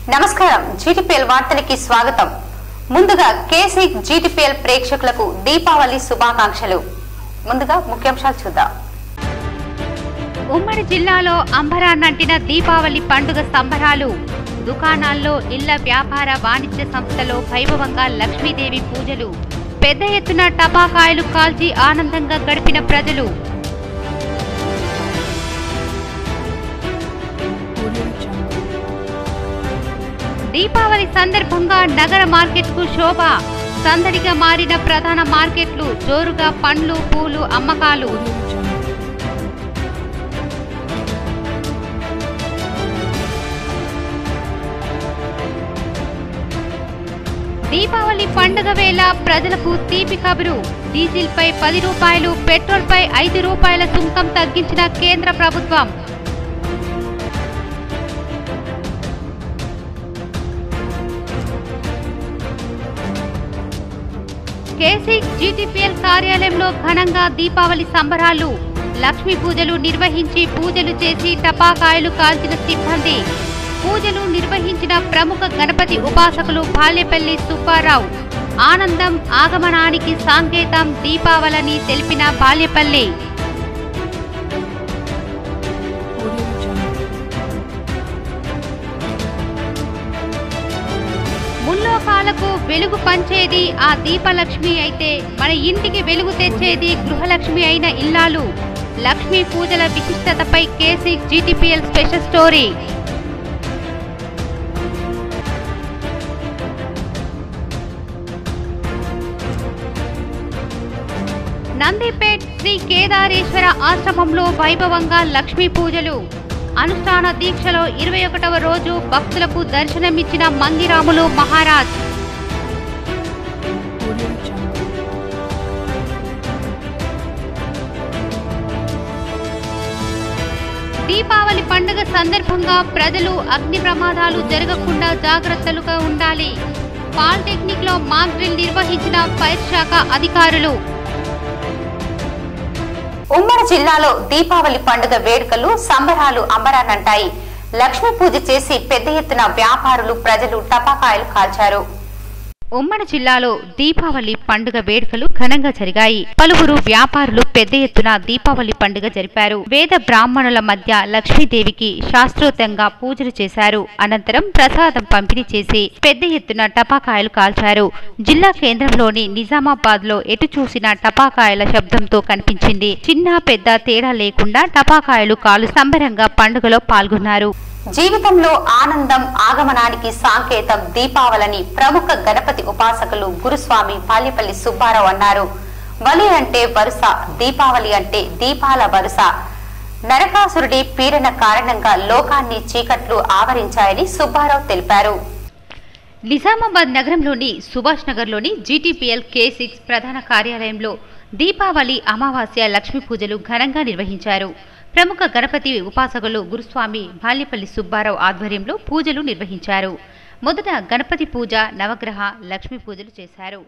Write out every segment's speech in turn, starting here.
నమస్కారం జీటీపీఎల్ వార్తలకి స్వాగతం ముందుగా కేసీ జీటీపీఎల్ ప్రేక్షకులకు దీపావళి శుభాకాంక్షలు ముందుగా ముఖ్యాంశాలు చూద్దాం ఉమ్మడి జిల్లాలో అంబరాన్నంటిన దీపావళి పండుగ సంబరాలు దుకాణాల్లో ఇళ్ల వ్యాపార వాణిజ్య సంస్థలో వైభవంగా లక్ష్మీదేవి పూజలు పెద్ద ఎత్తున టపాకాయలు కాల్చి ఆనందంగా గడిపిన ప్రజలు దీపావళి సందర్భంగా నగర మార్కెట్కు శోభ సందడిగా మారిన ప్రధాన మార్కెట్లు జోరుగా పండ్లు పూలు అమ్మకాలు దీపావళి పండుగ వేళ ప్రజలకు తీపి కబురు డీజిల్ పై పది రూపాయలు పెట్రోల్ పై ఐదు రూపాయల సుంకం తగ్గించిన కేంద్ర ప్రభుత్వం కేసీ జీటీపీఎల్ కార్యాలయంలో ఘనంగా దీపావళి సంబరాలు లక్ష్మీ పూజలు నిర్వహించి పూజలు చేసి టపాకాయలు కాల్చిన సిబ్బంది పూజలు నిర్వహించిన ప్రముఖ గణపతి ఉపాసకులు బాల్యపల్లి సుబ్బారావు ఆనందం ఆగమనానికి సంకేతం దీపావళని తెలిపిన బాల్యపల్లి ముల్లోకాలకు వెలుగు పంచేది ఆ దీపలక్ష్మి అయితే మన ఇంటికి వెలుగు తెచ్చేది గృహలక్ష్మి అయిన ఇల్లాలు లక్ష్మీ పూజల విశిష్టతపై KC GTPL special story Nandipet Shri Kedareshwara ఆశ్రమంలో వైభవంగా లక్ష్మీ పూజలు అనుష్ఠాన దీక్షలో ఇరవై ఒకటవ రోజు భక్తులకు దర్శనమిచ్చిన మంగిరాములు మహారాజ్ దీపావళి పండుగ సందర్భంగా ప్రజలు అగ్ని ప్రమాదాలు జరగకుండా జాగ్రత్తలుగా ఉండాలి పాలిటెక్నిక్ లో మాక్ డ్రిల్ నిర్వహించిన ఫైర్ శాఖ అధికారులు ఉమ్మడి జిల్లాలో దీపావళి పండుగ వేడుకలు సంబరాలు అంబరానంటాయి లక్ష్మీ పూజ చేసి పెద్ద ఎత్తున వ్యాపారులు ప్రజలు టపాకాయలు కాల్చారు ఉమ్మడి జిల్లాలో దీపావళి పండుగ వేడుకలు ఘనంగా జరిగాయి పలువురు వ్యాపారులు పెద్ద ఎత్తున దీపావళి పండుగ జరిపారు వేద బ్రాహ్మణుల మధ్య లక్ష్మీదేవికి శాస్త్రోక్తంగా పూజలు చేశారు అనంతరం ప్రసాదం పంపిణీ చేసి పెద్ద ఎత్తున టపాకాయలు కాల్చారు జిల్లా కేంద్రంలోని నిజామాబాద్ లో ఎటు చూసిన టపాకాయల శబ్దంతో కనిపించింది చిన్న పెద్ద తేడా లేకుండా టపాకాయలు కాలు సంబరంగా పండుగలో పాల్గొన్నారు జీవితంలో ఆనందం ఆగమనానికి సంకేతం దీపావళని ప్రముఖ గణపతి ఉపాసకులు గురుస్వామి పాల్యపల్లి సుబ్బారావు అన్నారు బలి అంటే వరుస దీపావళి అంటే దీపాల వరుస నరకాసురుడి పీడన కారణంగా లోకాన్ని చీకట్లు ఆవరించాయని సుబ్బారావు తెలిపారు నిజామాబాద్ నగరంలోని సుభాష్ నగర్లోని జీటీపీఎల్ కే సిక్స్ ప్రధాన కార్యాలయంలో దీపావళి అమావాస్య లక్ష్మీ పూజలు ఘనంగా నిర్వహించారు ప్రముఖ గణపతి ఉపాసకులు గురుస్వామి బాల్యపల్లి సుబ్బారావు ఆధ్వర్యంలో పూజలు నిర్వహించారు మొదట గణపతి పూజ నవగ్రహ లక్ష్మీ పూజలు చేశారు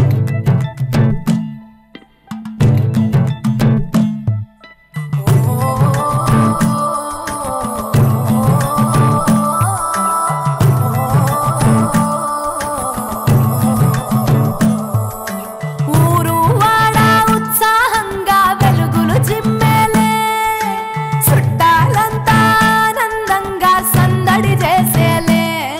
ఊరు వాడ ఉత్సాహంగా వెలుగులు చిమ్మేలే చుట్టాలంతా ఆనందంగా సందడి చేసేలే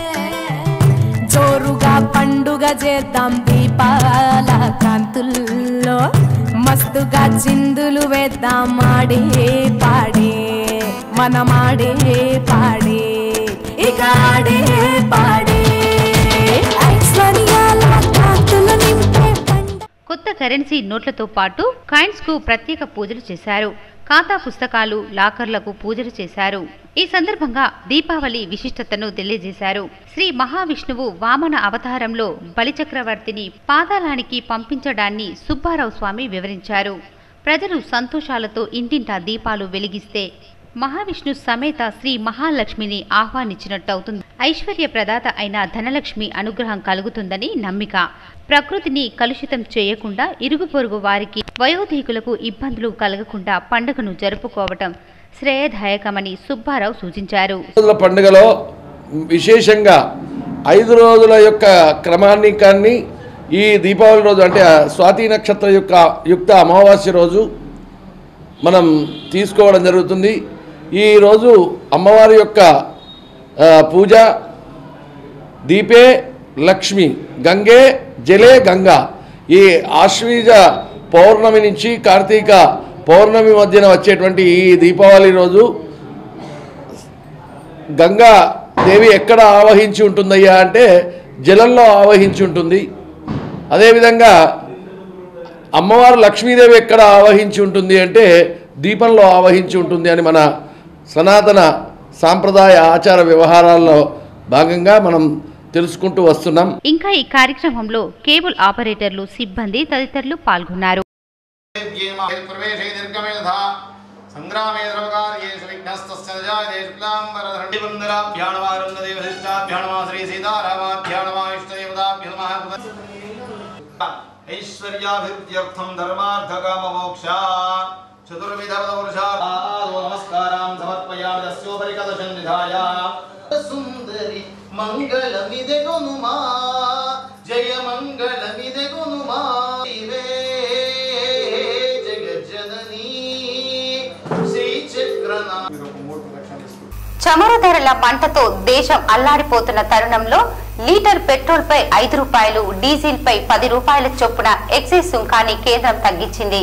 జోరుగా పండుగ చేద్దాం దీపాల కాంతుల్లో మస్తుగా చిందులు వేద్దాం ఆడే పాడే మనమాడే పాడే ఇక ఆడే పాడే ఐశ్వర్యాల కాంతులు నింపే పండుగ కొత్త కరెన్సీ నోట్లతో పాటు కాయిన్స్ కు ప్రత్యేక పూజలు చేశారు ఖాతా పుస్తకాలు లాకర్లకు పూజలు చేశారు ఈ సందర్భంగా దీపావళి విశిష్టతను తెలియజేశారు శ్రీ మహావిష్ణువు వామన అవతారంలో బలిచక్రవర్తిని పాతాళానికి పంపించడాన్ని సుబ్బారావు స్వామి వివరించారు ప్రజలు సంతోషాలతో ఇంటింటా దీపాలు వెలిగిస్తే మహావిష్ణు సమేత శ్రీ మహాలక్ష్మిని ఆహ్వానించినట్టవుతుంది ఐశ్వర్య ప్రదాత అయిన ధనలక్ష్మి అనుగ్రహం కలుగుతుందని నమ్మిక ప్రకృతిని కలుషితం చేయకుండా ఇరుగు పొరుగు వారికి వయోధికులకు ఇబ్బందులు కలగకుండా పండుగను జరుపుకోవటం శ్రేయదాయకమని సుబ్బారావు సూచించారు రోజుల పండుగలో విశేషంగా ఐదు రోజుల యొక్క క్రమాన్నికాన్ని ఈ దీపావళి రోజు అంటే ఆ స్వాతి నక్షత్ర యొక్క యుక్త అమావాస్య రోజు మనం తీసుకోవడం జరుగుతుంది ఈరోజు అమ్మవారి యొక్క ఆ, పూజ దీపే లక్ష్మి గంగే జలే గంగా ఈ ఆశ్వీజ పౌర్ణమి నుంచి కార్తీక పౌర్ణమి మధ్యన వచ్చేటువంటి ఈ దీపావళి రోజు గంగా దేవి ఎక్కడ ఆవహించి ఉంటుందయ్యా అంటే జలంలో ఆవహించి ఉంటుంది అదేవిధంగా అమ్మవారు లక్ష్మీదేవి ఎక్కడ ఆవహించి ఉంటుంది అంటే దీపంలో ఆవహించి ఉంటుంది అని మన సనాతన సాంప్రదాయ ఆచార వ్యవహారాల్లో భాగంగా మనం తెలుసుకుంటూ వస్తున్నాం ఇంకా ఈ కార్యక్రమంలో కేబుల్ ఆపరేటర్లు సిబ్బంది తదితరులు పాల్గొన్నారు ప్రవేశే దీర్ఘమేధా సంగ్రామే ద్రవకార్యే సువిఘ్నస్తస్య జాయతే శుక్లాంబరధండిబందరాభ్యాణవారుందదేవశిష్టాభ్యాణవా శ్రీ సీతారామాభ్యాణవా ఇష్టదేవతాభ్య నమః ఐశ్వర్యాభివృద్ధ్యర్థం ధర్మార్థకామమోక్ష చతుర్విధవదౌర్షా నమస్కారాం సమర్పయామి తస్యోపరి కదశం నిధాయ సుందరి మంగళమిదెగొనుమా జయ మంగళమిదెగొనుమా ఇవే జగజ్జననీ శ్రీ చక్రనా చమురు ధరల మంటతో దేశం అల్లాడిపోతున్న తరుణంలో లీటర్ పెట్రోల్ పై ఐదు రూపాయలు డీజిల్ పై పది రూపాయల చొప్పున ఎక్సైజ్ సుంకాన్ని కేంద్రం తగ్గించింది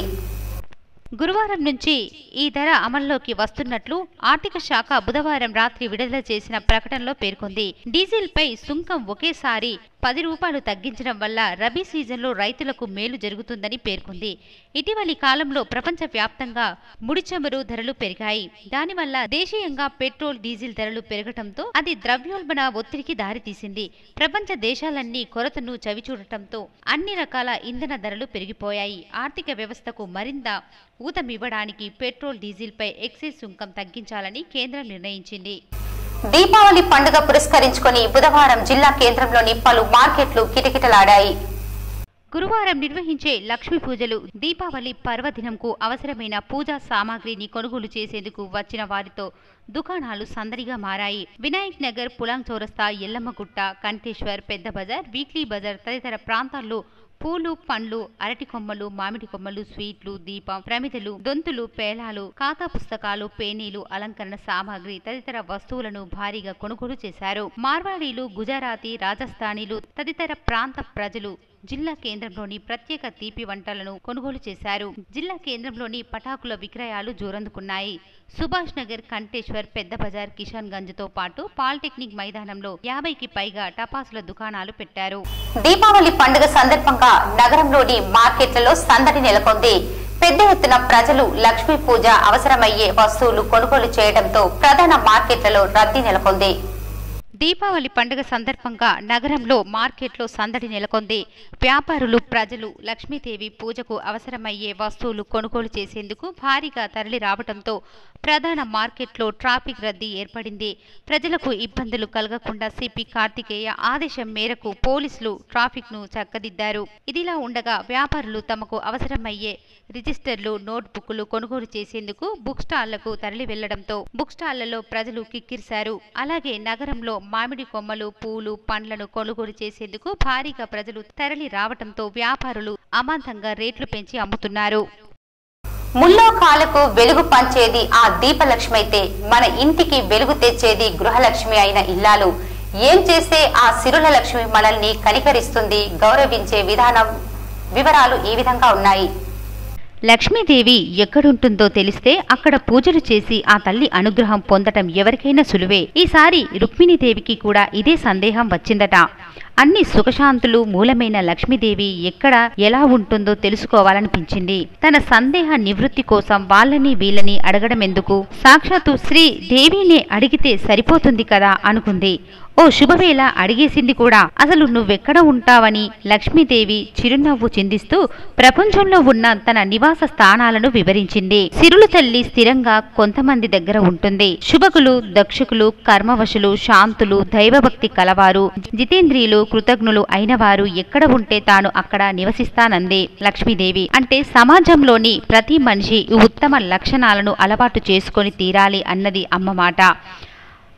గురువారం నుంచి ఈ ధర అమల్లోకి వస్తున్నట్లు ఆర్థిక శాఖ బుధవారం రాత్రి విడుదల చేసిన ప్రకటనలో పేర్కొంది డీజిల్ పై సుంకం ఒకేసారి పది రూపాయలు తగ్గించడం వల్ల రబీ సీజన్లో రైతులకు మేలు జరుగుతుందని పేర్కొంది ఇటీవలి కాలంలో ప్రపంచ వ్యాప్తంగా ముడి చమురు ధరలు పెరిగాయి దానివల్ల దేశీయంగా పెట్రోల్ డీజిల్ ధరలు పెరగటంతో అది ద్రవ్యోల్బణ ఒత్తిడికి దారితీసింది ప్రపంచ దేశాలన్నీ కొరతను చవిచూడటంతో అన్ని రకాల ఇంధన ధరలు పెరిగిపోయాయి ఆర్థిక వ్యవస్థకు మరింత ఊతమివ్వడానికి పెట్రోల్ డీజిల్ పై ఎక్సైజ్ సుంకం తగ్గించాలని కేంద్రం నిర్ణయించింది దీపావళి పండుగ పురస్కరించుకొని బుధవారం జిల్లా కేంద్రంలోని పలు మార్కెట్లు కిటకిటలాడాయి గురువారం నిర్వహించే లక్ష్మీ పూజలు దీపావళి పర్వదినంకు అవసరమైన పూజా సామాగ్రిని కొనుగోలు చేసేందుకు వచ్చిన వారితో దుకాణాలు సందడిగా మారాయి వినాయక్ నగర్ పులాంగ్ చౌరస్తా ఎల్లమ్మగుట్ట కంటేశ్వర్ పెద్ద బజార్ వీక్లీ బజార్ తదితర ప్రాంతాల్లో పూలు పండ్లు అరటి కొమ్మలు మామిడి కొమ్మలు స్వీట్లు దీపం ప్రమిదలు దొంతులు పేలాలు ఖాతా పుస్తకాలు పేనీలు అలంకరణ సామాగ్రి తదితర వస్తువులను భారీగా కొనుగోలు చేశారు మార్వాడీలు గుజరాతీ రాజస్థానీలు తదితర ప్రాంత ప్రజలు జిల్లా కేంద్రంలోని ప్రత్యేక తీపి వంటలను కొనుగోలు చేశారు జిల్లా కేంద్రంలోని పటాకుల విక్రయాలు జోరందుకున్నాయి సుభాష్ నగర్ కంటేశ్వర్ పెద్ద బజార్ కిషన్ గంజ్ తో పాటు పాలిటెక్నిక్ మైదానంలో యాభైకి పైగా టపాసుల దుకాణాలు పెట్టారు దీపావళి పండుగ సందర్భంగా నగరంలోని మార్కెట్లలో సందడి నెలకొంది పెద్ద ఎత్తున ప్రజలు లక్ష్మీ పూజ అవసరమయ్యే వస్తువులు కొనుగోలు చేయడంతో ప్రధాన మార్కెట్లలో రద్దీ నెలకొంది దీపావళి పండుగ సందర్భంగా నగరంలో మార్కెట్లో సందడి నెలకొంది వ్యాపారులు ప్రజలు లక్ష్మీదేవి పూజకు అవసరమయ్యే వస్తువులు కొనుగోలు చేసేందుకు భారీగా తరలి రావడంతో ప్రధాన మార్కెట్లో ట్రాఫిక్ రద్దీ ఏర్పడింది ప్రజలకు ఇబ్బందులు కలగకుండా సిపి కార్తికేయ ఆదేశం మేరకు పోలీసులు ట్రాఫిక్ ను చక్కదిద్దారు ఇదిలా ఉండగా వ్యాపారులు తమకు అవసరమయ్యే రిజిస్టర్లు నోట్బుక్లు కొనుగోలు చేసేందుకు బుక్ స్టాళ్లకు తరలి వెళ్లడంతో బుక్ స్టాళ్లలో ప్రజలు కిక్కిరిశారు అలాగే నగరంలో మామిడి కొమ్మలు పూలు పండ్లను కొనుగోలు చేసేందుకు భారీగా ప్రజలు తరలి రావడంతో వ్యాపారులు అమాంతంగా రేట్లు పెంచి అమ్ముతున్నారు ముల్లో కాలకు వెలుగు పంచేది ఆ దీపలక్ష్మి అయితే మన ఇంటికి వెలుగు తెచ్చేది గృహలక్ష్మి అయిన ఇల్లాలు ఏం చేస్తే ఆ సిరుల లక్ష్మి మనల్ని కనికరిస్తుంది గౌరవించే విధానం వివరాలు ఈ విధంగా ఉన్నాయి లక్ష్మీదేవి ఎక్కడుంటుందో తెలిస్తే అక్కడ పూజలు చేసి ఆ తల్లి అనుగ్రహం పొందటం ఎవరికైనా సులువే ఈసారి రుక్మిణీదేవికి కూడా ఇదే సందేహం వచ్చిందట అన్ని సుఖశాంతులు మూలమైన లక్ష్మీదేవి ఎక్కడ ఎలా ఉంటుందో తెలుసుకోవాలనిపించింది తన సందేహ నివృత్తి కోసం వాళ్ళని వీళ్ళని అడగడం ఎందుకు సాక్షాత్తు శ్రీ దేవినే అడిగితే సరిపోతుంది కదా అనుకుంది ఓ శుభవేళ అడిగేసింది కూడా అసలు నువ్వెక్కడ ఉంటావని లక్ష్మీదేవి చిరునవ్వు చిందిస్తూ ప్రపంచంలో ఉన్న తన నివాస స్థానాలను వివరించింది సిరులు తల్లి స్థిరంగా కొంతమంది దగ్గర ఉంటుంది శుభకులు దక్షకులు కర్మవశులు శాంతులు దైవభక్తి కలవారు జితేంద్రియులు కృతజ్ఞులు అయిన వారు ఎక్కడ ఉంటే తాను అక్కడ నివసిస్తానంది లక్ష్మీదేవి అంటే సమాజంలోని ప్రతి మనిషి ఈ ఉత్తమ లక్షణాలను అలవాటు చేసుకొని తీరాలి అన్నది అమ్మ మాట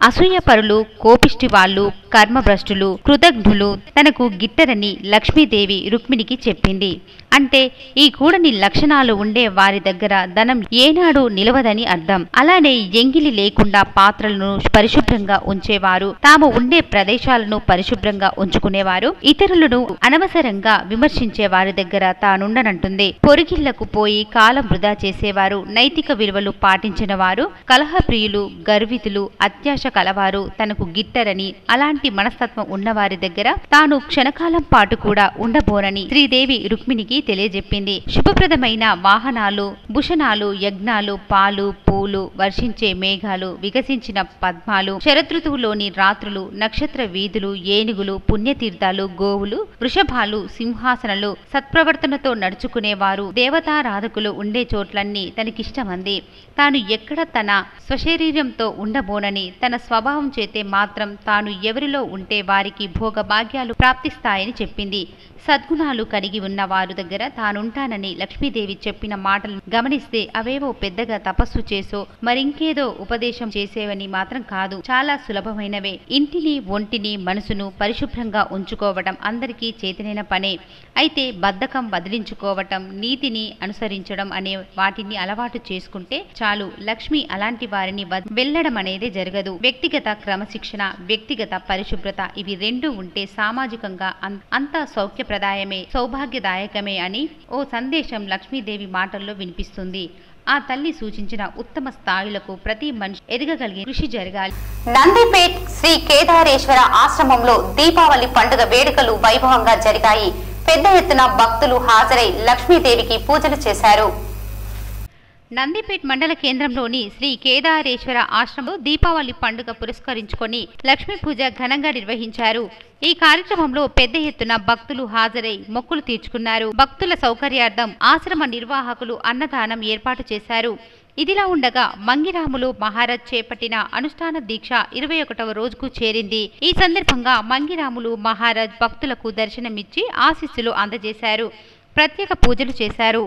అసూయపరులు కోపిష్టి వాళ్ళు కర్మభ్రష్టులు కృతజ్ఞులు తనకు గిట్టరని లక్ష్మీదేవి రుక్మిణికి చెప్పింది అంటే ఈ కూడని లక్షణాలు ఉండే వారి దగ్గర ధనం ఏనాడు నిలవదని అర్థం అలానే ఎంగిలి లేకుండా పాత్రలను పరిశుభ్రంగా ఉంచేవారు తాము ఉండే ప్రదేశాలను పరిశుభ్రంగా ఉంచుకునేవారు ఇతరులను అనవసరంగా విమర్శించే వారి దగ్గర తానుండనంటుంది పొరుగిళ్లకు పోయి కాలం వృధా చేసేవారు నైతిక విలువలు పాటించిన వారు కలహప్రియులు గర్వితులు అత్యాశ కలవారు తనకు గిట్టరని అలాంటి మనస్తత్వం ఉన్నవారి దగ్గర తాను క్షణకాలం పాటు కూడా ఉండబోనని శ్రీదేవి రుక్మిణికి తెలియజెప్పింది శుభప్రదమైన వాహనాలు భూషణాలు యజ్ఞాలు పాలు పూలు వర్షించే మేఘాలు వికసించిన పద్మాలు శరదృతువులోని రాత్రులు నక్షత్ర వీధులు ఏనుగులు పుణ్యతీర్థాలు గోవులు వృషభాలు సింహాసనలు సత్ప్రవర్తనతో నడుచుకునేవారు దేవతారాధకులు ఉండే చోట్లన్నీ తనకిష్టమంది తాను ఎక్కడ తన స్వశరీరంతో ఉండబోనని తన స్వభావం చేతే మాత్రం తాను ఎవరిలో ఉంటే వారికి భోగభాగ్యాలు ప్రాప్తిస్తాయని చెప్పింది సద్గుణాలు కలిగి ఉన్న వారు దగ్గర తానుంటానని లక్ష్మీదేవి చెప్పిన మాటలు గమనిస్తే అవేవో పెద్దగా తపస్సు చేసో మరింకేదో ఉపదేశం చేసేవని మాత్రం కాదు చాలా సులభమైనవే ఇంటిని ఒంటిని మనసును పరిశుభ్రంగా ఉంచుకోవటం అందరికీ చేతనైన పనే అయితే బద్ధకం వదిలించుకోవటం నీతిని అనుసరించడం అనే వాటిని అలవాటు చేసుకుంటే చాలు లక్ష్మి అలాంటి వారిని వద్- వెళ్ళడం అనేది జరగదు వ్యక్తిగత క్రమశిక్షణ వ్యక్తిగత పరిశుభ్రత ఇవి రెండు ఉంటే సామాజికంగా అం- అంతా సౌఖ్యప్రదాయమే సౌభాగ్యదాయకమే అని ఓ సందేశం లక్ష్మీదేవి మాటల్లో వినిపిస్తుంది ఆ తల్లి సూచించిన ఉత్తమ స్థాయిలకు ప్రతి మనిషి ఎదగగలిగే కృషి జరగాలి నందిపేట్ శ్రీ కేదారేశ్వర ఆశ్రమంలో దీపావళి పండుగ వేడుకలు వైభవంగా జరిగాయి పెద్ద ఎత్తున భక్తులు హాజరై లక్ష్మీదేవికి పూజలు చేశారు నందిపేట్ మండల కేంద్రంలోని శ్రీ కేదారేశ్వర ఆశ్రమంలో దీపావళి పండుగ పురస్కరించుకొని లక్ష్మీ పూజ ఘనంగా నిర్వహించారు ఈ కార్యక్రమంలో పెద్ద ఎత్తున భక్తులు హాజరై మొక్కులు తీర్చుకున్నారు భక్తుల సౌకర్యార్థం ఆశ్రమ నిర్వాహకులు అన్నదానం ఏర్పాటు చేశారు ఇదిలా ఉండగా మంగిరాములు మహారాజ్ చేపట్టిన అనుష్ఠాన దీక్ష ఇరవై ఒకటవ రోజుకు చేరింది ఈ సందర్భంగా మంగిరాములు మహారాజ్ భక్తులకు దర్శనమిచ్చి ఆశీస్సులు అందజేశారు ప్రత్యేక పూజలు చేశారు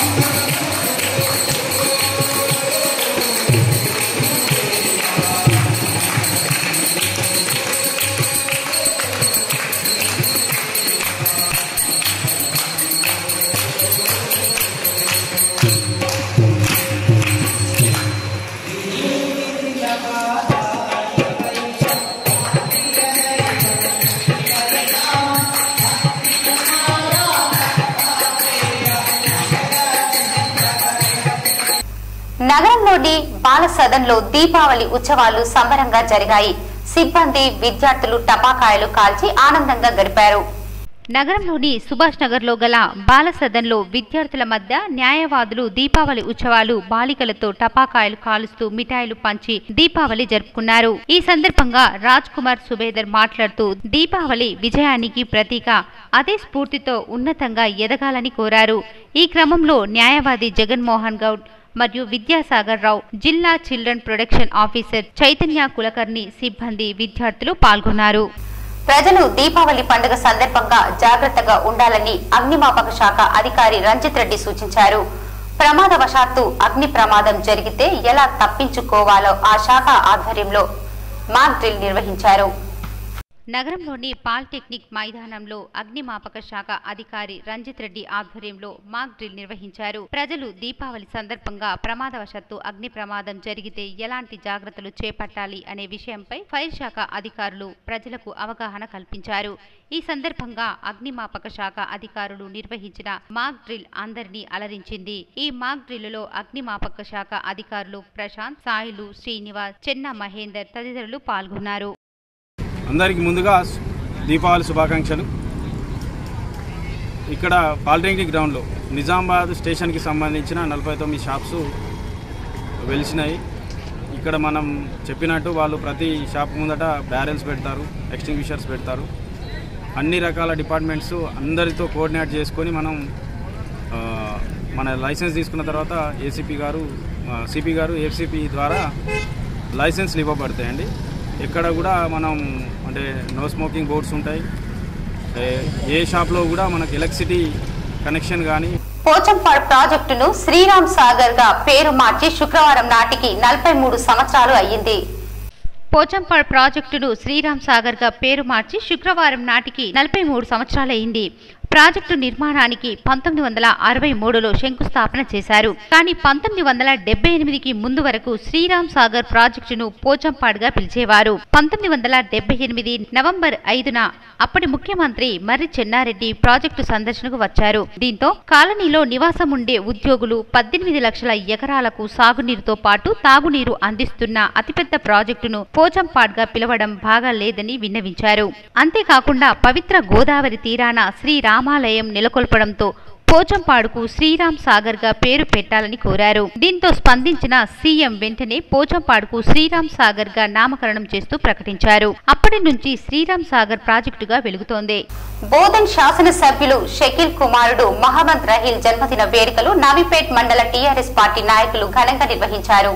నగరంలోని బాల సదన్లో దీపావళి ఉత్సవాలు సంబరంగా జరిగాయి సిబ్బంది విద్యార్థులు టపాకాయలు కాల్చి ఆనందంగా గడిపారు నగరంలోని సుభాష్ నగర్లో గల బాల సదన్లో విద్యార్థుల మధ్య న్యాయవాదులు దీపావళి ఉత్సవాలు బాలికలతో టపాకాయలు కాలుస్తూ మిఠాయిలు పంచి దీపావళి జరుపుకున్నారు ఈ సందర్భంగా రాజ్ కుమార్ సుబేదర్ మాట్లాడుతూ దీపావళి విజయానికి ప్రతీక అదే స్ఫూర్తితో ఉన్నతంగా ఎదగాలని కోరారు ఈ క్రమంలో న్యాయవాది జగన్మోహన్ గౌడ్ మరియు విద్యాసాగర్ రావు జిల్లా children production officer Chaitanya Kulkarni సిబ్బంది విద్యార్థులు పాల్గొన్నారు ప్రజలు దీపావళి పండుగ సందర్భంగా జాగ్రత్తగా ఉండాలని అగ్నిమాపక శాఖ అధికారి రంజిత్ రెడ్డి సూచించారు ప్రమాదవశాత్తు అగ్ని ప్రమాదం జరిగితే ఎలా తప్పించుకోవాలో ఆ శాఖ ఆధ్వర్యంలో మాక్ డ్రిల్ నిర్వహించారు నగరంలోని పాలిటెక్నిక్ మైదానంలో అగ్నిమాపక శాఖ అధికారి రంజిత్ రెడ్డి ఆధ్వర్యంలో మాక్ డ్రిల్ నిర్వహించారు ప్రజలు దీపావళి సందర్భంగా ప్రమాదవశాత్తు అగ్ని ప్రమాదం జరిగితే ఎలాంటి జాగ్రత్తలు చేపట్టాలి అనే విషయంపై ఫైర్ శాఖ అధికారులు ప్రజలకు అవగాహన కల్పించారు ఈ సందర్భంగా అగ్నిమాపక శాఖ అధికారులు నిర్వహించిన మాక్ డ్రిల్ అందరినీ అలరించింది ఈ మాక్ డ్రిల్లో అగ్నిమాపక శాఖ అధికారులు ప్రశాంత్ సాయిలు శ్రీనివాస్ చెన్న మహేందర్ తదితరులు పాల్గొన్నారు అందరికీ ముందుగా దీపావళి శుభాకాంక్షలు ఇక్కడ పాలిటెక్నిక్ గ్రౌండ్లో నిజామాబాద్ స్టేషన్కి సంబంధించిన నలభై తొమ్మిది షాప్స్ వెలిసినాయి ఇక్కడ మనం చెప్పినట్టు వాళ్ళు ప్రతి షాప్ ముందట బ్యారెల్స్ పెడతారు ఎక్స్టింగ్విషర్స్ పెడతారు అన్ని రకాల డిపార్ట్మెంట్స్ అందరితో కోఆర్డినేట్ చేసుకొని మనం ఆ, మన లైసెన్స్ తీసుకున్న తర్వాత ఏసీపీ గారు సిపి గారు ఏసీపీ ద్వారా లైసెన్స్లు ఇవ్వబడతాయండి ఎక్కడ కూడా మనం అంటే నో స్మోకింగ్ బోర్డ్స్ ఉంటాయి ఏ- ఏ షాప్లో కూడా మనకి ఎలక్ట్రిసిటీ కనెక్షన్ కానీ పోచంపాడు ప్రాజెక్టును శ్రీరామ్ సాగర్ గా పేరు మార్చి శుక్రవారం నాటికి నలభై మూడు సంవత్సరాలు అయ్యింది పోచంపాడ్ ప్రాజెక్టును శ్రీరామ్ సాగర్ గా పేరు మార్చి శుక్రవారం నాటికి నలభై మూడు సంవత్సరాలైంది ప్రాజెక్టు నిర్మాణానికి పంతొమ్మిది వందల అరవై మూడులో శంకుస్థాపన చేశారు కానీ పంతొమ్మిది వందల డెబ్బై ఎనిమిదికి ముందు వరకు శ్రీరామ్ సాగర్ ప్రాజెక్టును పోచంపాడుగా పిలిచేవారు పంతొమ్మిది వందల డెబ్బై ఎనిమిది నవంబర్ ఐదున అప్పటి ముఖ్యమంత్రి మర్రి చెన్నారెడ్డి ప్రాజెక్టు సందర్శనకు వచ్చారు దీంతో కాలనీలో నివాసం ఉండే ఉద్యోగులు పద్దెనిమిది లక్షల ఎకరాలకు సాగునీరుతో పాటు తాగునీరు అందిస్తున్న అతిపెద్ద ప్రాజెక్టును పోచంపాడ్గా పిలవడం బాగా లేదని విన్నవించారు అంతేకాకుండా పవిత్ర గోదావరి తీరాన శ్రీ రామాలయం నెలకొల్పడంతో పోచంపాడుకు శ్రీరామ్ సాగర్ గా పేరు పెట్టాలని కోరారు దీంతో స్పందించిన సీఎం వెంటనే పోచంపాడుకు శ్రీరామ్ సాగర్ గా నామకరణం చేస్తూ ప్రకటించారు అప్పటి నుంచి శ్రీరామ్ సాగర్ ప్రాజెక్టుగా వెలుగుతోంది బోధన్ శాసనసభ్యులు షకీల్ కుమారుడు మహమ్మద్ రహీల్ జన్మదిన వేడుకలు నవీపేట్ మండల టీఆర్ఎస్ పార్టీ నాయకులు ఘనంగా నిర్వహించారు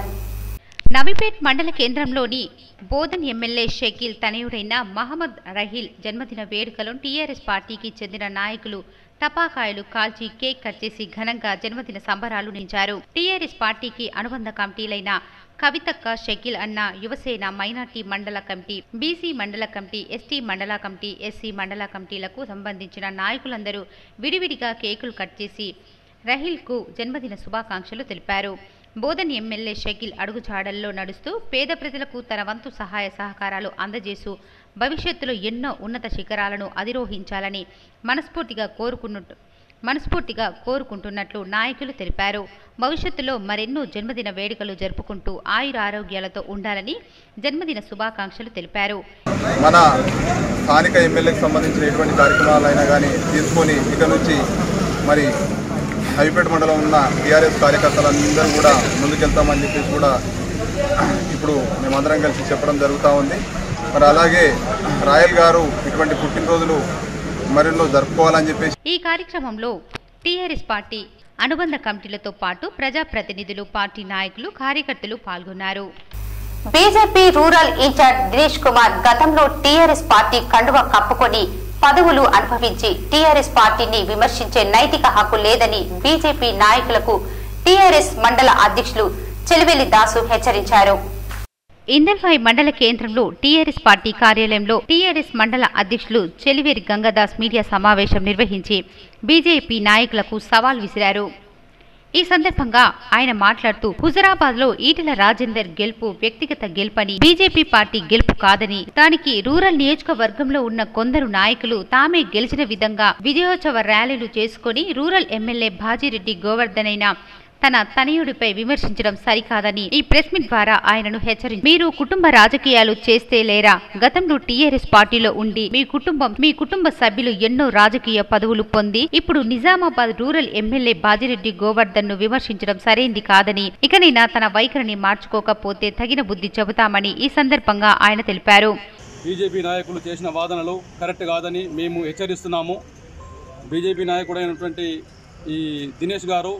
నవీపేట్ మండల కేంద్రంలోని బోధన్ ఎమ్మెల్యే షకీల్ తనయుడైన మహమ్మద్ రహీల్ జన్మదిన వేడుకలను టీఆర్ఎస్ పార్టీకి చెందిన నాయకులు టపాకాయలు కాల్చి కేక్ కట్ చేసి ఘనంగా జన్మదిన సంబరాలు నించారు టీఆర్ఎస్ పార్టీకి అనుబంధ కమిటీలైన కవితక్క షకీల్ అన్న యువసేన మైనార్టీ మండల కమిటీ బీసీ మండల కమిటీ ఎస్టీ మండల కమిటీ ఎస్సీ మండల కమిటీలకు సంబంధించిన నాయకులందరూ విడివిడిగా కేకులు కట్ చేసి రహీల్కు జన్మదిన శుభాకాంక్షలు తెలిపారు బోధన్ ఎమ్మెల్యే షకీల్ అడుగుజాడల్లో నడుస్తూ పేద ప్రజలకు తన వంతు సహాయ సహకారాలు అందజేస్తూ భవిష్యత్తులో ఎన్నో ఉన్నత శిఖరాలను అధిరోహించాలని మనస్ఫూర్తిగా కోరుకున్నట్టు మనస్ఫూర్తిగా కోరుకుంటున్నట్లు నాయకులు తెలిపారు భవిష్యత్తులో మరెన్నో జన్మదిన వేడుకలు జరుపుకుంటూ ఆయుర ఆరోగ్యాలతో ఉండాలని జన్మదిన శుభాకాంక్షలు తెలిపారు మన స్థానిక ఎమ్మెల్యేకి సంబంధించిన ఎటువంటి కార్యక్రమాలైనా కానీ తీసుకొని ఇక నుంచి మరి హైపేట మండలం ఉన్న టీఆర్ఎస్ కార్యకర్తలందరూ కూడా ముందుకెళ్తామని చెప్పేసి కూడా ఇప్పుడు మేమందరం కలిసి చెప్పడం జరుగుతూ ఉంది మరి అలాగే రాయల్ గారు ఇటువంటి పుట్టినరోజులు మరెన్నో జరుపుకోవాలని చెప్పేసి ఈ కార్యక్రమంలో టీఆర్ఎస్ పార్టీ అనుబంధ కమిటీలతో పాటు ప్రజాప్రతినిధులు పార్టీ నాయకులు కార్యకర్తలు పాల్గొన్నారు BJP rural in-charge Dinesh Kumar గతంలో టీఆర్ఎస్ పార్టీ కండువ కప్పుకొని పదవులు అనుభవించి టీఆర్ఎస్ పార్టీని విమర్శించే నైతిక హక్కు లేదని బీజేపీ నాయకులకు టీఆర్ఎస్ మండల అధ్యక్షులు చెలివెల్లి దాసు హెచ్చరించారు ఇందల్వాయి మండల కేంద్రంలో టీఆర్ఎస్ పార్టీ కార్యాలయంలో టీఆర్ఎస్ మండల అధ్యక్షులు చెలివేరి గంగాదాస్ మీడియా సమావేశం నిర్వహించి బీజేపీ నాయకులకు సవాల్ విసిరారు ఈ సందర్భంగా ఆయన మాట్లాడుతూ హుజరాబాద్ లో ఈటెల రాజేందర్ గెలుపు వ్యక్తిగత గెలుపని బీజేపీ పార్టీ గెలుపు కాదని దానికి రూరల్ నియోజకవర్గంలో ఉన్న కొందరు నాయకులు తామే గెలిచిన విధంగా విజయోత్సవ ర్యాలీలు చేసుకుని రూరల్ ఎమ్మెల్యే బాజిరెడ్డి గోవర్ధన్ అయిన తన తనయుడిపై విమర్శించడం సరికాదని ఈ ప్రెస్ మీట్ ద్వారా ఆయనను హెచ్చరించి మీరు కుటుంబ రాజకీయాలు చేస్తే లేరా గతంలో టీఆర్ఎస్ పార్టీలో ఉండి మీ కుటుంబం మీ కుటుంబ సభ్యులు ఎన్నో రాజకీయ పదవులు పొంది ఇప్పుడు నిజామాబాద్ రూరల్ ఎమ్మెల్యే బాజిరెడ్డి గోవర్ధన్ ను విమర్శించడం సరైంది కాదని ఇకనైనా తన వైఖరిని మార్చుకోకపోతే తగిన బుద్ధి చెబుతామని ఈ సందర్భంగా ఆయన తెలిపారు బీజేపీ నాయకులు చేసిన వాదనలు కరెక్ట్ కాదని మేము హెచ్చరిస్తున్నాము బీజేపీ నాయకుడైనటువంటి ఈ దినేష్ గారు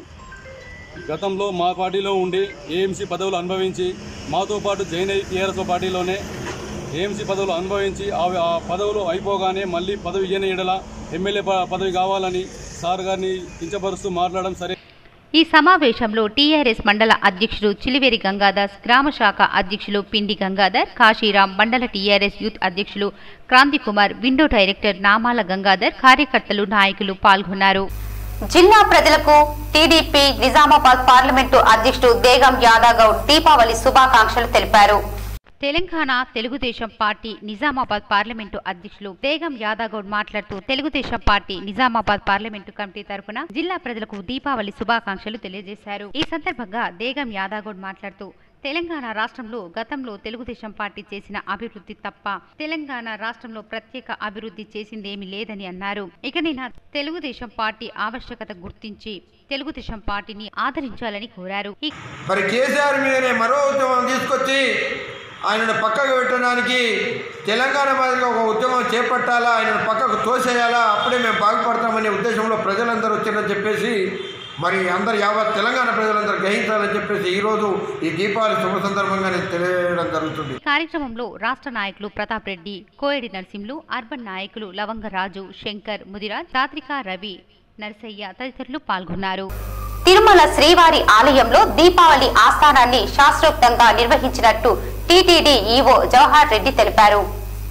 గతంలో మా పార్టీలో ఉండి ఏఎంసీ పదవులు అనుభవించి మాతో పాటు జైన్ అయ్యి టీఆర్ఎస్ పార్టీలోనే ఏఎంసీ పదవులు అనుభవించి ఆ ఆ పదవులు అయిపోగానే మళ్ళీ పదవి ఇయ్యని ఎడల ఎమ్మెల్యే ప- పదవి కావాలని సార్ గారిని కించపరుస్తూ మాట్లాడడం సరే ఈ సమావేశంలో టీఆర్ఎస్ మండల అధ్యక్షుడు చిలివేరి గంగాదాస్ గ్రామ శాఖ అధ్యక్షులు పిండి గంగాధర్ కాశీరాం మండల టీఆర్ఎస్ యూత్ అధ్యక్షులు క్రాంతి కుమార్ విండో డైరెక్టర్ నామాల గంగాధర్ కార్యకర్తలు నాయకులు పాల్గొన్నారు జిల్లా ప్రజలకు టీడీపీ నిజామాబాద్ పార్లమెంటు అధ్యక్షుడు దేగం యాదవ్ గౌడ్ దీపావళి శుభాకాంక్షలు తెలిపారు తెలంగాణ తెలుగుదేశం పార్టీ నిజామాబాద్ పార్లమెంటు అధ్యక్షులు తేగం యాదగౌడ్ మాట్లాడుతూ Telugu Desam party Nizamabad parliament committee తరపున జిల్లా ప్రజలకు దీపావళి శుభాకాంక్షలు తెలియజేశారు ఈ సందర్భంగా దేగం యాదగౌడ్ మాట్లాడుతూ తెలంగాణ రాష్ట్రంలో గతంలో తెలుగుదేశం పార్టీ చేసిన అభివృద్ధి తప్ప తెలంగాణ రాష్ట్రంలో ప్రత్యేక అభివృద్ధి చేసిందేమీ లేదని అన్నారు ఇకనైనా తెలుగుదేశం పార్టీ ఆవశ్యకత గుర్తించి తెలుగుదేశం పార్టీని ఆదరించాలని కోరారు ఈ మరి కేసీఆర్ మీదనే మరో ఉద్యమం తీసుకొచ్చి ఆయనను పక్కకు పెట్టడానికి తెలంగాణ మాదిరిగా ఒక ఉద్యమం చేపట్టాలా ఆయనను పక్కకు తోసేయాలా అప్పుడే మేము బాగుపడతామనే ఉద్దేశంలో ప్రజలందరూ వచ్చారని చెప్పేసి మరి అందరు యావత్ తెలంగాణ ప్రజలందరూ గ్రహించాలని చెప్పేసి ఈరోజు ఈ దీపావళి శుభ సందర్భంగా నేను తెలియజేయడం జరుగుతుంది ఈ కార్యక్రమంలో రాష్ట్ర నాయకులు ప్రతాప్ రెడ్డి కోయడి నరసింహులు అర్బన్ నాయకులు లవంగరాజు శంకర్ ముదిరాజ్ చాత్రిక రవి నరసయ్య తదితరులు పాల్గొన్నారు తిరుమల శ్రీవారి ఆలయంలో దీపావళి ఆస్థానాన్ని శాస్త్రోక్తంగా నిర్వహించినట్టు టీటీడీ ఈవో జవహర్ రెడ్డి తెలిపారు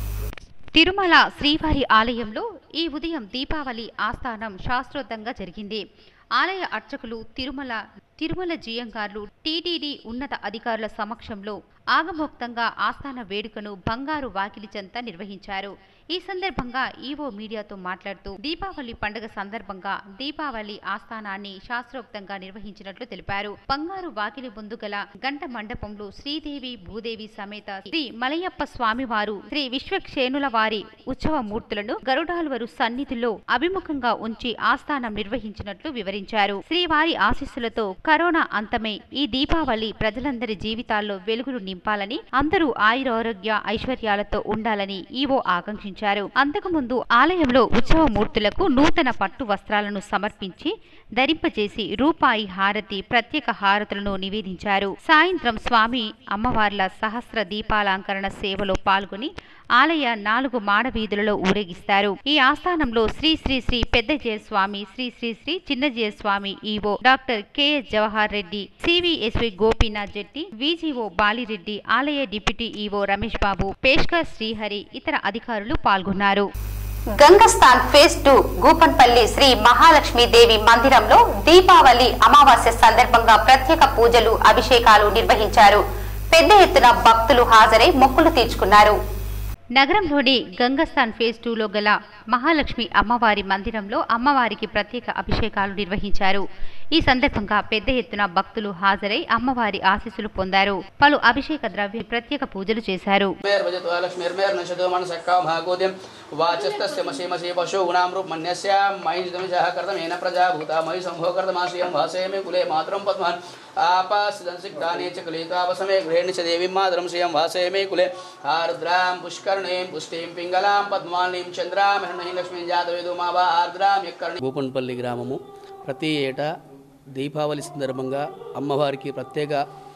తిరుమల శ్రీవారి ఆలయంలో ఈ ఉదయం దీపావళి ఆస్థానం శాస్త్రోక్తంగా జరిగింది ఆలయ అర్చకులు తిరుమల తిరుమల జియంగార్లు టీటీడీ ఉన్నత అధికారుల సమక్షంలో ఆగమోక్తంగా ఆస్థాన వేడుకను బంగారు వాకిలి చెంత నిర్వహించారు ఈ సందర్భంగా ఈవో మీడియాతో మాట్లాడుతూ దీపావళి పండుగ సందర్భంగా దీపావళి ఆస్థానాన్ని శాస్త్రోక్తంగా నిర్వహించినట్లు తెలిపారు బంగారు వాకిలి ముందు గల గంట మండపంలో శ్రీదేవి భూదేవి సమేత శ్రీ మలయప్ప స్వామివారు శ్రీ విశ్వక్షేణుల వారి ఉత్సవ మూర్తులను గరుడాల్వరు సన్నిధిలో అభిముఖంగా ఉంచి ఆస్థానం నిర్వహించినట్లు వివరించారు శ్రీవారి ఆశీస్సులతో కరోనా అంతమై ఈ దీపావళి ప్రజలందరి జీవితాల్లో వెలుగులు నింపాలని అందరూ ఆయురారోగ్య ఐశ్వర్యాలతో ఉండాలని ఈవో ఆకాంక్షించారు అంతకుముందు ఆలయంలో ఉత్సవ మూర్తులకు నూతన పట్టు వస్త్రాలను సమర్పించి ధరింపజేసి రూపాయి హారతి ప్రత్యేక హారతులను నివేదించారు సాయంత్రం స్వామి అమ్మవార్ల సహస్ర దీపాలంకరణ సేవలో పాల్గొని ఆలయ నాలుగు మాడవీధులలో ఊరేగిస్తారు ఈ ఆస్థానంలో శ్రీ శ్రీ శ్రీ పెద్ద స్వామి Shri Shri Shri Chinna Swami EO doctor KS Jawahar Reddy CVSV Gopinath Jetti VGO Balireddy ఆలయ డిప్యూటీ ఈవో రమేష్ బాబు పేష్కర్ శ్రీహరి ఇతర అధికారులు పాల్గొన్నారు గంగస్థాన్ ఫేజ్ టూ గూపన్పల్లి శ్రీ మహాలక్ష్మి దేవి మందిరంలో దీపావళి అమావాస్య సందర్భంగా ప్రత్యేక పూజలు అభిషేకాలు నిర్వహించారు పెద్ద ఎత్తున భక్తులు హాజరై మొక్కులు తీర్చుకున్నారు నగరంలోని గంగస్థాన్ ఫేజ్ టూలో గల మహాలక్ష్మి అమ్మవారి మందిరంలో అమ్మవారికి ప్రత్యేక అభిషేకాలు నిర్వహించారు ఈ సందర్భంగా పెద్ద ఎత్తున భక్తులు హాజరై అమ్మవారి ఆశీస్సులు పొందారు పలు అభిషేక ద్రవ్య ప్రత్యేక పూజలు చేశారు మేర్భజతో లక్ష్మీర్మేర్నశతో మనసక్కామాగోద్యం వాచస్తస్య మసీమసీ పశూనాం రూపమన్యస్య మహిజితమిషः కర్తమేన ప్రజాభూత మయి సంభోకర్తమాశ్రియం వాసేమి కులే మాతరం పద్మాన్ ఆపాసిదంసిగ్ధానే చ కులీతావసమే గృహే నిచ దేవీం మాతరం శ్రియం వాసేమే కులే ఆర్ద్రాం పుష్కర్ణీం పుష్టిం పింగళాం పద్మాలీం చంద్రాం హిరణీం లక్ష్మీం జాతవేదుమావా ఆర్ద్రాం యక్కర్ణి గోపన్పల్లి గ్రామము ప్రతి ఏటా దీపావళి సందర్భంగా అమ్మవారికి ప్రత్యేక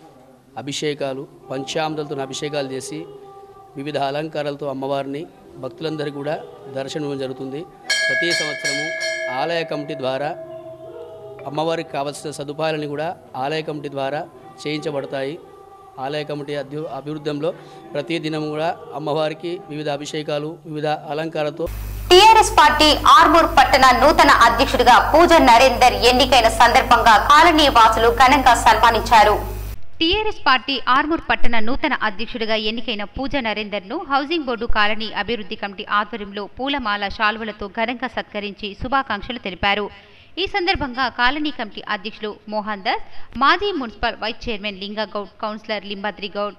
అభిషేకాలు పంచామృతులతో అభిషేకాలు చేసి వివిధ అలంకారాలతో అమ్మవారిని భక్తులందరికీ కూడా దర్శనం జరుగుతుంది ప్రతి సంవత్సరము ఆలయ కమిటీ ద్వారా అమ్మవారికి కావలసిన సదుపాయాలని కూడా ఆలయ కమిటీ ద్వారా చేయించబడతాయి ఆలయ కమిటీ అభ్యు అభివృద్ధిలో ప్రతి దినం కూడా అమ్మవారికి వివిధ అభిషేకాలు వివిధ అలంకారాలతో టీఆర్ఎస్ పార్టీ ఆర్మూర్ పట్టణ నూతన అధ్యక్షుడిగా పూజ నరేందర్ ఎన్నికైన సందర్భంగా కాలనీ వాసులు ఘనంగా సన్మానించారు టీఆర్ఎస్ పార్టీ ఆర్మూర్ పట్టణ నూతన అధ్యక్షుడిగా ఎన్నికైన పూజ నరేందర్ ను హౌసింగ్ బోర్డు కాలనీ అభివృద్ధి కమిటీ ఆధ్వర్యంలో పూలమాల శాల్వలతో ఘనంగా సత్కరించి శుభాకాంక్షలు తెలిపారు ఈ సందర్భంగా కాలనీ కమిటీ అధ్యక్షులు మోహన్ దాస్ మాజీ municipal vice chairman Lingagoud councillor Limbadri Goud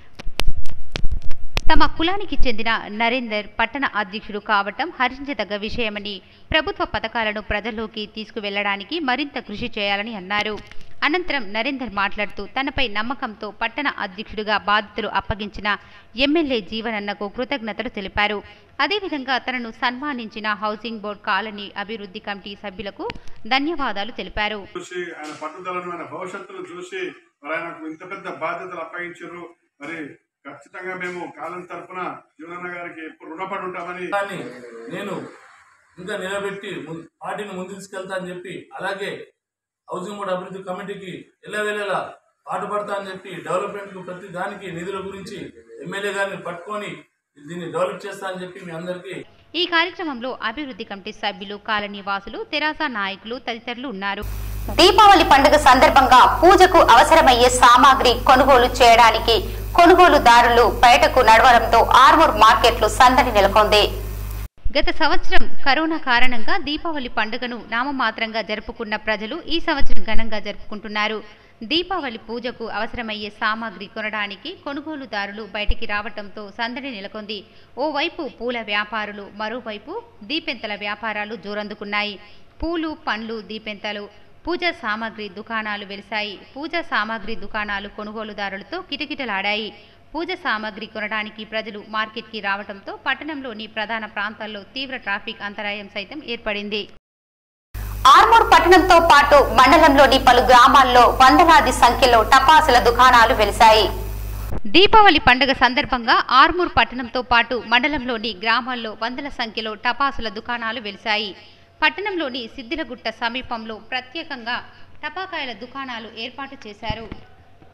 తమ కులానికి చెందిన నరేందర్ పట్టణ అధ్యక్షుడు కావటం హర్షించదగ్గ విషయమని ప్రభుత్వ పథకాలను ప్రజల్లోకి తీసుకువెళ్లడానికి మరింత కృషి చేయాలని అన్నారు అనంతరం నరేందర్ మాట్లాడుతూ తనపై నమ్మకంతో పట్టణ అధ్యక్షుడిగా బాధ్యతలు అప్పగించిన ఎమ్మెల్యే జీవనన్నకు కృతజ్ఞతలు తెలిపారు అదేవిధంగా తనను సన్మానించిన హౌసింగ్ బోర్డు కాలనీ అభివృద్ధి కమిటీ సభ్యులకు ధన్యవాదాలు తెలిపారు చూసి ఆయన పట్టుదలను ఆయన భవిష్యత్తును చూసి మరి ఆయనకు ఇంత పెద్ద బాధ్యతలు అప్పగించారు మరి ఖచ్చితంగా మేము కాలం తరపున జీవనన్న గారికి ఎప్పుడు రుణపడి ఉంటామని కానీ నేను ఇంకా నిలబెట్టి ము- పార్టీని ముందుకు తీసుకెళ్తా అని చెప్పి అలాగే హౌసింగ్ బోర్డు అభివృద్ధి కమిటీకి ఎల్లవేళలా పాటుపడతా అని చెప్పి డెవలప్మెంట్కు ప్రతి దానికి నిధుల గురించి ఎమ్మెల్యే గారిని పట్టుకొని దీన్ని డెవలప్ చేస్తా అని చెప్పి మీ అందరికీ ఈ కార్యక్రమంలో అభివృద్ధి కమిటీ సభ్యులు కాలనీ వాసులు తెరాస నాయకులు తదితరులు ఉన్నారు దీపావళి పండుగ సందర్భంగా పూజకు అవసరమయ్యే సామాగ్రి కొనుగోలు చేయడానికి కొనుగోలుదారులు బయటకు నడవడంతో ఆర్మూర్ మార్కెట్లు సందడి నెలకొంది గత సంవత్సరం కరోనా కారణంగా దీపావళి పండుగను నామమాత్రంగా జరుపుకున్న ప్రజలు ఈ సంవత్సరం ఘనంగా జరుపుకుంటున్నారు దీపావళి పూజకు అవసరమయ్యే సామాగ్రి కొనడానికి కొనుగోలుదారులు బయటికి రావటంతో సందడి నెలకొంది ఓవైపు పూల వ్యాపారులు మరోవైపు దీపెంతల వ్యాపారాలు జోరందుకున్నాయి పూలు పండ్లు దీపెంతలు పూజా సామాగ్రి దుకాణాలు వెలిశాయి పూజా సామాగ్రి దుకాణాలు కొనుగోలుదారులతో కిటకిటలాడాయి పూజ సామాగ్రి కొనడానికి ప్రజలు మార్కెట్కి రావడంతో పట్టణంలోని ప్రధాన ప్రాంతాల్లో తీవ్ర ట్రాఫిక్ అంతరాయం సైతం ఏర్పడింది ఆర్మూర్ పట్టణంతో పాటు మండలంలోని పలు గ్రామాల్లో వందలాది సంఖ్యలో టపాసుల దుకాణాలు వెలిశాయి దీపావళి పండుగ సందర్భంగా ఆర్మూర్ పట్టణంతో పాటు మండలంలోని గ్రామాల్లో వందల సంఖ్యలో టపాసుల దుకాణాలు వెలిశాయి పట్టణంలోని సిద్దిలగుట్ట సమీపంలో ప్రత్యేకంగా టపాకాయల దుకాణాలు ఏర్పాటు చేశారు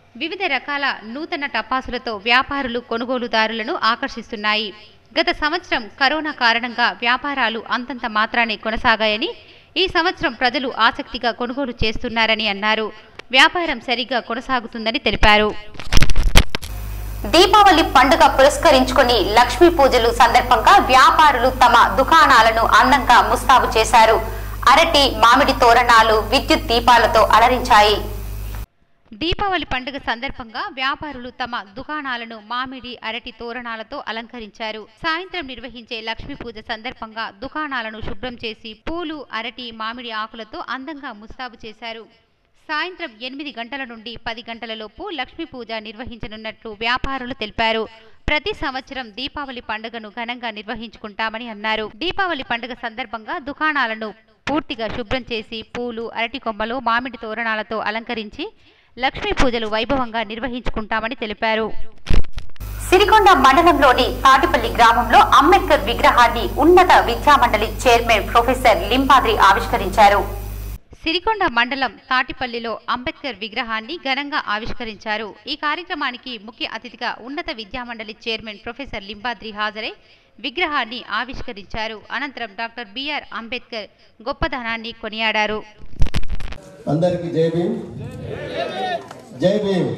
వివిధ రకాల నూతన టపాసులతో వ్యాపారులు కొనుగోలుదారులను ఆకర్షిస్తున్నాయి గత సంవత్సరం కరోనా కారణంగా వ్యాపారాలు అంతంత మాత్రానే కొనసాగాయని ఈ సంవత్సరం ప్రజలు ఆసక్తిగా కొనుగోలు చేస్తున్నారని అన్నారు వ్యాపారం సరిగా కొనసాగుతుందని తెలిపారు దీపావళి పండుగ పురస్కరించుకుని లక్ష్మీ పూజలు సందర్భంగా వ్యాపారులు తమ దుకాణాలను అందంగా ముస్తాబు చేశారు అరటి మామిడి తోరణాలు విద్యుత్ దీపాలతో అలరించాయి దీపావళి పండుగ సందర్భంగా వ్యాపారులు తమ దుకాణాలను మామిడి అరటి తోరణాలతో అలంకరించారు సాయంత్రం నిర్వహించే లక్ష్మీ పూజ సందర్భంగా దుకాణాలను శుభ్రం చేసి పూలు అరటి మామిడి ఆకులతో అందంగా ముస్తాబు చేశారు సాయంత్రం ఎనిమిది గంటల నుండి పది గంటలలోపు లక్ష్మీ పూజ నిర్వహించనున్నట్లు వ్యాపారులు తెలిపారు ప్రతి సంవత్సరం దీపావళి పండుగను ఘనంగా నిర్వహించుకుంటామని అన్నారు దీపావళి పండుగ సందర్భంగా దుకాణాలను పూర్తిగా శుభ్రం చేసి పూలు అరటి కొమ్మలు మామిడి తోరణాలతో అలంకరించి లక్ష్మీ పూజలు వైభవంగా నిర్వహించుకుంటామని తెలిపారు సిరికొండ మండలంలోని తాటిపల్లి గ్రామంలో అంబేద్కర్ విగ్రహాన్ని ఉన్నత విద్యామండలి చైర్మన్ ప్రొఫెసర్ లింపాద్రి ఆవిష్కరించారు సిరికొండ మండలం తాటిపల్లిలో అంబేద్కర్ విగ్రహాన్ని ఘనంగా ఆవిష్కరించారు ఈ కార్యక్రమానికి ముఖ్య అతిథిగా ఉన్నత విద్యామండలి చైర్మన్ ప్రొఫెసర్ లింబాద్రి హాజరై విగ్రహాన్ని ఆవిష్కరించారు అనంతరం డాక్టర్ బిఆర్ అంబేద్కర్ గొప్పదనాన్ని కొనియాడారు అందరికి జై భీమ్ జై భీమ్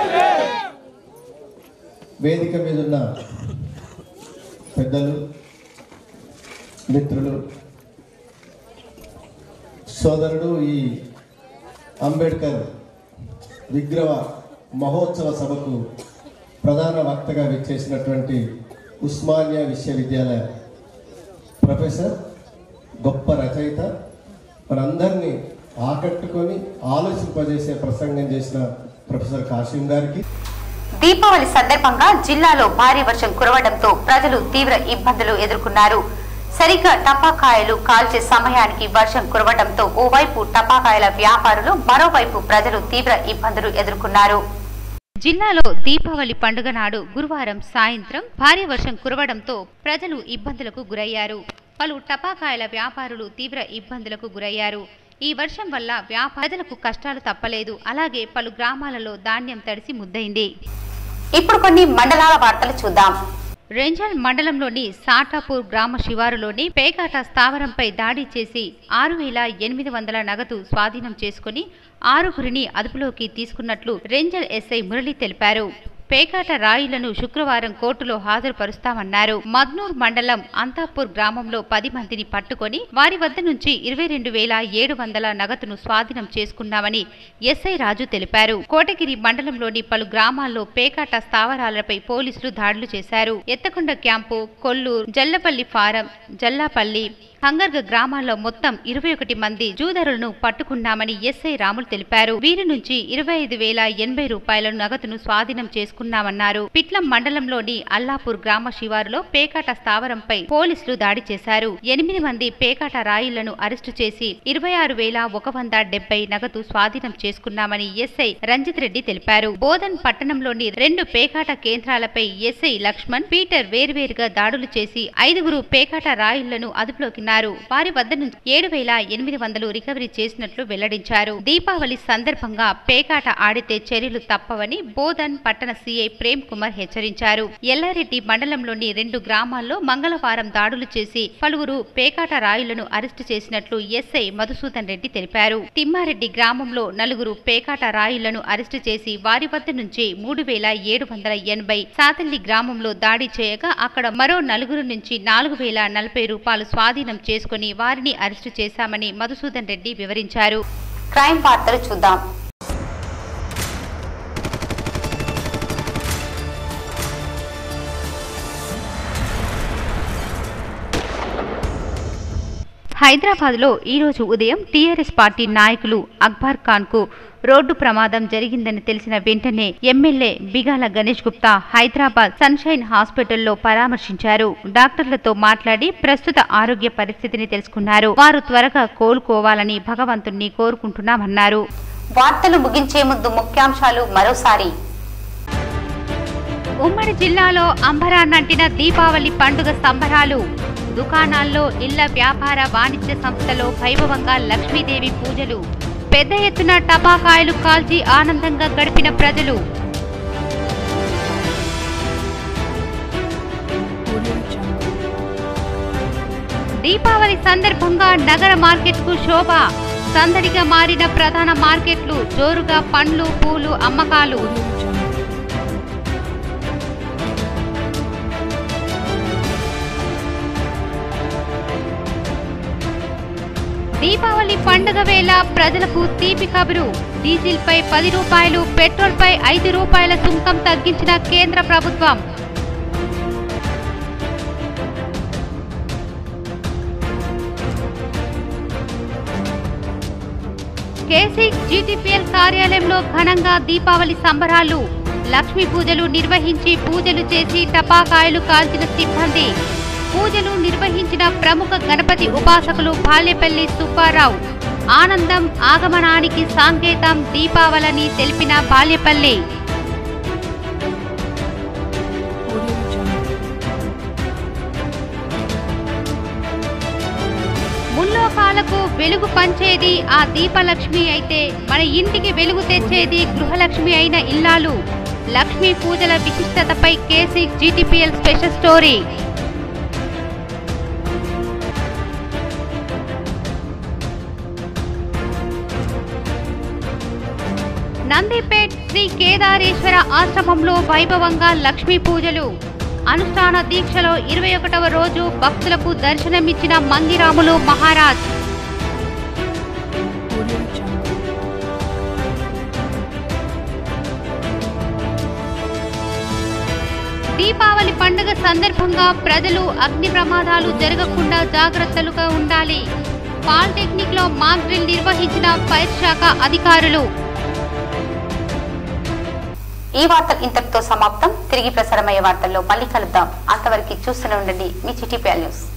వేదిక మీద ఉన్న పెద్దలు మిత్రులు సోదరుడు ఈ అంబేద్కర్ విగ్రహ మహోత్సవ సభకు ప్రధాన వక్తగా విచ్చేసినటువంటి ఉస్మానియా విశ్వవిద్యాలయ ప్రొఫెసర్ గొప్ప రచయిత మనందరినీ ఆకట్టుకొని ఆలోచింపజేసే ప్రసంగం చేసిన ప్రొఫెసర్ కాశీం గారికి దీపావళి సందర్భంగా జిల్లాలో భారీ వర్షం కురవడంతో ప్రజలు తీవ్ర ఇబ్బందులు ఎదుర్కొన్నారు సరిగ్గా టపాకాయలు కాల్చే సమయానికి వర్షం కురవడంతో ఓవైపు టపాకాయల వ్యాపారులు మరోవైపు ప్రజలు తీవ్ర ఇబ్బందులు ఎదుర్కొన్నారు జిల్లాలో దీపావళి పండుగ నాడు గురువారం సాయంత్రం భారీ వర్షం కురవడంతో ప్రజలు ఇబ్బందులకు గురయ్యారు పలు టపాకాయల వ్యాపారులు తీవ్ర ఇబ్బందులకు గురయ్యారు ఈ వర్షం వల్ల వ్యాప ప్రజలకు కష్టాలు తప్పలేదు అలాగే పలు గ్రామాలలో ధాన్యం తడిసి ముద్దయింది ఇప్పుడు కొన్ని మండలాల వార్తలు చూద్దాం రెంజల్ మండలంలోని సాటాపూర్ గ్రామ శివారులోని పేకాట స్థావరంపై దాడి చేసి ఆరు వేల ఎనిమిది వందల నగదు స్వాధీనం చేసుకుని ఆరుగురిని అదుపులోకి తీసుకున్నట్లు రెంజల్ ఎస్ఐ మురళి తెలిపారు పేకాట రాయులను శుక్రవారం కోర్టులో హాజరుపరుస్తామన్నారు మద్నూర్ మండలం అంతాపూర్ గ్రామంలో పది మందిని పట్టుకొని వారి వద్ద నుంచి ఇరవై రెండు వేల ఏడు వందల నగదును స్వాధీనం చేసుకున్నామని ఎస్ఐ రాజు తెలిపారు కోటగిరి మండలంలోని పలు గ్రామాల్లో పేకాట స్థావరాలపై పోలీసులు దాడులు చేశారు ఎత్తకొండ క్యాంపు కొల్లూరు జల్లపల్లి ఫారం జల్లాపల్లి హంగర్గ గ్రామాల్లో మొత్తం ఇరవై ఒకటి మంది జూదరులను పట్టుకున్నామని ఎస్ఐ రాములు తెలిపారు వీరి నుంచి ఇరవై ఐదు వేల ఎనభై రూపాయల నగదును స్వాధీనం చేసుకున్నామన్నారు పిట్లం మండలంలోని అల్లాపూర్ గ్రామ శివారులో పేకాట స్థావరంపై పోలీసులు దాడి చేశారు ఎనిమిది మంది పేకాట రాయులను అరెస్టు చేసి ఇరవై ఆరు వేల ఒక వంద డెబ్బై నగదు స్వాధీనం చేసుకున్నామని ఎస్ఐ రంజిత్ రెడ్డి తెలిపారు బోధన్ పట్టణంలోని రెండు పేకాట కేంద్రాలపై ఎస్ఐ లక్ష్మణ్ పీటర్ వేర్వేరుగా దాడులు చేసి ఐదుగురు పేకాట రాయుళ్లను అదుపులోకి ఉన్నారు వారి వద్ద నుంచి ఏడు వేల ఎనిమిది వందలు రికవరీ చేసినట్లు వెల్లడించారు దీపావళి సందర్భంగా పేకాట ఆడితే చర్యలు తప్పవని బోధన్ పట్టణ సీఐ ప్రేమ్ కుమార్ హెచ్చరించారు ఎల్లారెడ్డి మండలంలోని రెండు గ్రామాల్లో మంగళవారం దాడులు చేసి పలువురు పేకాట రాయులను అరెస్టు చేసినట్లు ఎస్ఐ మధుసూదన్ రెడ్డి తెలిపారు తిమ్మారెడ్డి గ్రామంలో నలుగురు పేకాట రాయులను అరెస్టు చేసి వారి వద్ద నుంచి మూడు వేల ఏడు వందల ఎనభై సాతల్లి గ్రామంలో దాడి చేయగా అక్కడ మరో నలుగురు నుంచి నాలుగు వేల నలభై రూపాయలు స్వాధీనం చేసుకుని వారిని అరెస్టు చేశామని మధుసూదన్ రెడ్డి వివరించారు క్రైమ్ వార్తలు చూద్దాం హైదరాబాద్లో ఈరోజు ఉదయం టీఆర్ఎస్ పార్టీ నాయకులు అక్బర్ ఖాన్కు రోడ్డు ప్రమాదం జరిగిందని తెలిసిన వెంటనే ఎమ్మెల్యే బిగాల గణేష్ గుప్తా హైదరాబాద్ సన్షైన్ హాస్పిటల్లో పరామర్శించారు డాక్టర్లతో మాట్లాడి ప్రస్తుత ఆరోగ్య పరిస్థితిని తెలుసుకున్నారు వారు త్వరగా కోలుకోవాలని భగవంతుణ్ణి కోరుకుంటున్నామన్నారు వార్తలు ముగించే ముందు ముఖ్యాంశాలు మరోసారి ఉమ్మడి జిల్లాలో అంబరాన్నంటిన దీపావళి పండుగ సంబరాలు దుకాణాల్లో ఇళ్ల వ్యాపార వాణిజ్య సంస్థలో వైభవంగా లక్ష్మీదేవి పూజలు పెద్ద ఎత్తున టపాకాయలు కాల్చి ఆనందంగా గడిపిన ప్రజలు దీపావళి సందర్భంగా నగర మార్కెట్ కు శోభ సందడిగా మారిన ప్రధాన మార్కెట్లు జోరుగా పండ్లు పూలు అమ్మకాలు దీపావళి పండుగ వేళ ప్రజలకు తీపి కబురు డీజిల్ పై పది రూపాయలు పెట్రోల్ పై ఐదు రూపాయల సుంకం తగ్గించిన కేంద్ర ప్రభుత్వం కేసీ జీటీపీఎల్ కార్యాలయంలో ఘనంగా దీపావళి సంబరాలు లక్ష్మీ పూజలు నిర్వహించి పూజలు చేసి టపాకాయలు కాల్చిన సిబ్బంది పూజలు నిర్వహించిన ప్రముఖ గణపతి ఉపాసకులు బాల్యపల్లి సుబ్బారావు ఆనందం ఆగమనానికి సాంకేతం దీపావళని తెలిపిన బాల్యపల్లి ముల్లోకాలకు వెలుగు పంచేది ఆ దీపలక్ష్మి అయితే మన ఇంటికి వెలుగు తెచ్చేది గృహలక్ష్మి అయిన ఇల్లాలు లక్ష్మీ పూజల విశిష్టతపై KC GTPL special story Nandipet Shri Kedareshwara ఆశ్రమంలో వైభవంగా లక్ష్మీ పూజలు అనుష్ఠాన దీక్షలో ఇరవై ఒకటవ రోజు భక్తులకు దర్శనమిచ్చిన మంగిరాములు మహారాజ్ దీపావళి పండుగ సందర్భంగా ప్రజలు అగ్ని ప్రమాదాలు జరగకుండా జాగ్రత్తలుగా ఉండాలి పాలిటెక్నిక్ లో మాక్ డ్రిల్ నిర్వహించిన ఫైర్ శాఖ అధికారులు ఈ వార్తలు ఇంతటితో సమాప్తం తిరిగి ప్రసారమయ్యే వార్తల్లో మళ్ళీ కలుద్దాం అంతవరకు చూస్తూనే ఉండండి మీ చిటిపిఎల్ న్యూస్